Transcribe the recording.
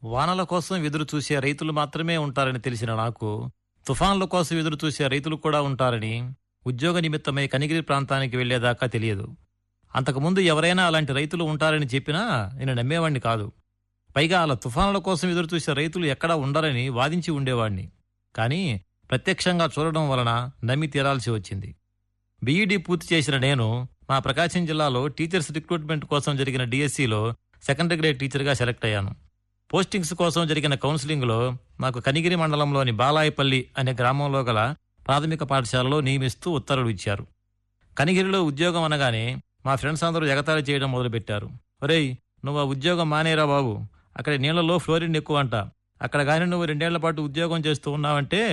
వానల కోసం ఎదురు చూసే రైతులు మాత్రమే ఉంటారని తెలిసిన నాకు తుఫాన్ల కోసం ఎదురు చూసే రైతులు కూడా ఉంటారని ఉద్యోగ నిమిత్తమై కనిగిరి ప్రాంతానికి వెళ్లేదాకా తెలియదు అంతకుముందు ఎవరైనా అలాంటి రైతులు ఉంటారని చెప్పినా నేను నమ్మేవాణ్ణి కాదు పైగా అలా తుఫానుల కోసం ఎదురు చూసే రైతులు ఎక్కడా ఉండరని వాదించి ఉండేవాణ్ణి కానీ ప్రత్యక్షంగా చూడడం వలన నమ్మి తీరాల్సి వచ్చింది బీఈడీ పూర్తి చేసిన నేను మా ప్రకాశం జిల్లాలో టీచర్స్ రిక్రూట్మెంట్ కోసం జరిగిన డిఎస్సిలో సెకండరీ గ్రేడ్ టీచర్గా సెలెక్ట్ అయ్యాను పోస్టింగ్స్ కోసం జరిగిన కౌన్సిలింగ్లో నాకు కనిగిరి మండలంలోని బాలాయపల్లి అనే గ్రామంలో గల ప్రాథమిక పాఠశాలలో నియమిస్తూ ఉత్తర్వులు ఇచ్చారు కనిగిరిలో ఉద్యోగం అనగానే మా ఫ్రెండ్స్ అందరూ ఎగతాళి చేయడం మొదలుపెట్టారు ఒరేయ్ నువ్వు ఆ ఉద్యోగం మానేరా బాబు అక్కడ నీళ్లలో ఫ్లోరిన్ ఎక్కువ అంట అక్కడ గాని నువ్వు రెండేళ్ల పాటు ఉద్యోగం చేస్తూ ఉన్నావంటే